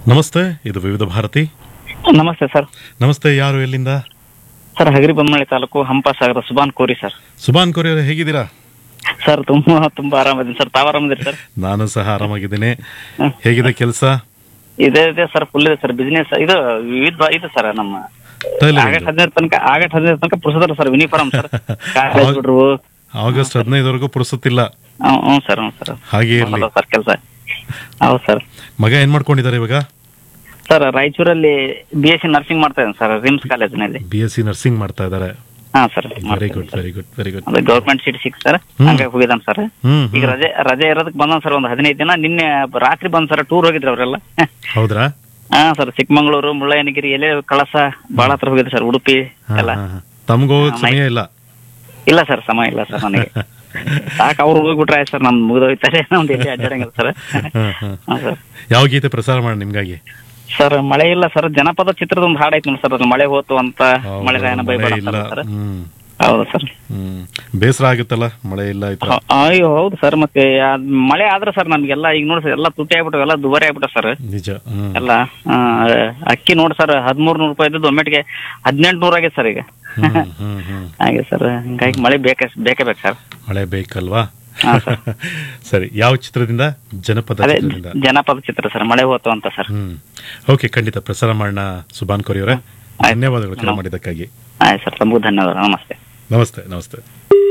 ನಮಸ್ತೆ ಇದು ವಿವಿಧ ಭಾರತಿ ನಮಸ್ತೆ ಸರ್ ನಮಸ್ತೆ ಯಾರು ಎಲ್ಲಿಂದ ಸರ್ ಹಗರಿಬೊಮ್ಮಳೆ ತಾಲೂಕು ಹಂಪಸಾಗರ ಸುಬಾನ್ ಕೋರಿ ಸರ್ ಸುಭಾನ್ ಕೋರಿ ಅವರೇ ಹೇಗಿದ್ದೀರಾ ಸರ್ ತುಂಬಾ ತುಂಬಾ ಆರಾಮದಿನಿ ಸರ್ ತಾವ್ ಆರಾಮದಿರಿ ಸರ್ ನಾನು ಸಹ ಆರಾಮಾಗಿದ್ದೇನೆ ಹೇಗಿದೆ ಕೆಲಸ ಇದೆ ಇದೆ ಸರ್ ಫುಲ್ ಇದೆ ಸರ್ ಬಿಸ್ನೆಸ್ ಇದು ವಿವಿಧ ಇದು ಸರ್ ನಮ್ಮ ಆಗಸ್ಟ್ ಹದಿನೈದು ತನಕ ಆಗಸ್ಟ್ ಹದಿನೈದು ತನಕ ಪುರುಷದ್ರ ಸರ್ ಯೂನಿಫಾರ್ಮ್ ಸರ್ ಕಾಲೇಜ್ ಬಿಡ್ರು ಆಗಸ್ಟ್ ಹದಿನೈದವರೆಗೂ ಪುರುಸುತ್ತಿಲ್ಲ ಹ್ಞೂ ಹ್ಞೂ ಸರ್ ಹ್ಞೂ ಸರ್ ಹಾಗೆ ಇರ್ಲಿ ಸರ್ ಕೆಲಸ ಹೌದು ಸರ್ ಮಗ ಏನ್ ಮಾಡ್ಕೊಂಡಿದ್ದಾರೆ ಇವಾಗ ಸರ್ ರಾಯಚೂರಲ್ಲಿ ಬಿ ಎಸ್ ಸಿ ನರ್ಸಿಂಗ್ ಮಾಡ್ತಾ ಇದ್ದೇನೆ ಸರ್ ರಿಮ್ಸ್ ಕಾಲೇಜಿನಲ್ಲಿ ಬಿ ಎಸ್ ಸಿ ನರ್ಸಿಂಗ್ ಮಾಡ್ತಾ ಇದ್ದಾರೆ ಹಾ sir very good very good very good ಅದು ಗೌರ್ಮೆಂಟ್ ಸೀಟ್ ಸಿಕ್ ಸರ್ ಹ್ಮ್. ಹಂಗಾಗಿ ಹೋಗಿದ್ದಾನೆ ಸರ್ ಹ್ಮ್ ಈಗ ಹ್ಮ್. ರಜೆ ರಜೆ ಇರೋದಕ್ಕೆ ಬಂದ ಸರ್ ಒಂದು ಹದಿನೈದು ದಿನ ನಿನ್ನೆ ರಾತ್ರಿ ಬಂದ್ ಸರ್ ಟೂರ್ ಹೋಗಿದ್ರು ಅವರೆಲ್ಲ ಹೌದ್ರಾ ಹಾ ಸರ್ ಚಿಕ್ಕಮಂಗ್ಳೂರು ಮುಳ್ಳಯ್ಯನಗಿರಿ ಎಲೆ ಕಳಸ ಬಹಳ ಹತ್ರ ಹೋಗಿದ್ರು ಸರ್ ಉಡುಪಿ ಹಾ, ಎಲ್ಲ ಹಾ, ಹಾ. ತಮ್ಗೂ ಹೋಗಕ್ ಮೈ- ಸಮಯ ಇಲ್ಲ ಇಲ್ಲ ಸರ್ ಸಮಯ ಇಲ್ಲ ಸರ್ ನನಗೆ ಸಾಕು ಅವ್ರು ಹೋಗ್ಬಿಟ್ರೆ ಆಯ್ತು ಸರ್ ನಮ್ ಮುಗಿದೋಯ್ತಾರೆ ನಮ್ದು ಎಲ್ಲಿ ಅಡ್ಡಾಡಂಗಿಲ್ಲ ಸರ್ ಹಾ, ಹಾ. ಹಾ ಸರ್ ಯಾವ ಗೀತೆ ಪ್ರಸಾರ ಮಾಡಿ ನಿಮ್ಗಾಗಿ ಸರ್ ಮಳೆ ಇಲ್ಲ ಸರ್ ಜನಪದ ಚಿತ್ರದ ಒಂದು ಹಾಡೈತೆ ನೋಡಿ ಸರ್ ಅದು ಮಳೆ ಹೋತು ಅಂತ ಹೌದು, ಮಳೆ ರಾಯನ ಮಳೆ ಬೈಬಾರ ಇಲ್ಲ ಸರ್ ಹ್ಮ್ ಹೌದು ಸರ್ ಹ್ಮ್ ಬೇಸರ ಆಗುತ್ತಲ್ಲ ಮಳೆ ಇಲ್ಲ ಈ ತರ ಹ- ಅಯ್ಯೋ ಹೌದು ಸರ್ ಮತ್ತೆ ಅದ್ ಮಳೆ ಆದ್ರೆ ಸರ್ ನಮ್ಗೆಲ್ಲ ಈಗ ನೋಡಿ ಸರ್ ಎಲ್ಲ ತುಟ್ಟಿ ಆಗ್ಬಿಟ್ಟು ಎಲ್ಲ ದುಬಾರಿ ಆಗ್ಬಿಟ್ಟ ಸರ್ ನಿಜ ಹ್ಮ್ ಎಲ್ಲ ಆ, ಅಕ್ಕಿ ನೋಡಿ ಸರ್ ಹದಿಮೂರು ನೂರು ರೂಪಾಯಿ ಇದ್ದದ್ದು ಒಮ್ಮೆಟ್ಗೆ ಹದಿನೆಂಟು ನೂರ ಆಗೈತೆ ಸರ್ ಈಗ ಹ್ಮ್ ಹ್ಮ್ ಹ್ಮ್ ಹಾಗೆ ಸರ್ ಹಿಂಗಾಗಿ ಮಳೆ ಬೇಕೇ ಬೇಕೇ ಬೇಕು ಸರ್ ಮಳೆ ಬೇಕಲ್ವಾ ಹಾ, ಸರ್. ಸರಿ ಯಾವ ಚಿತ್ರದಿಂದ ಜನಪದ ಅದೇ ಚಿತ್ರದಿಂದ ಜನಪದ ಚಿತ್ರ ಸರ್ ಮಳೆ ಹೋತು ಅಂತ ಸರ್ ಹ್ಮ್ ಓಕೆ ಖಂಡಿತ ಪ್ರಸಾರ ಮಾಡೋಣ ಸುಭಾನ್ ಕೋರಿ ಅವರೇ ಧನ್ಯವಾದಗಳು ಕರೆ ಮಾಡಿದ್ದಕ್ಕಾಗಿ ಆಯ್ತು ಸರ್ ತಮಗೂ ಧನ್ಯವಾದ ನಮಸ್ತೆ ನಮಸ್ತೆ ನಮಸ್ತೆ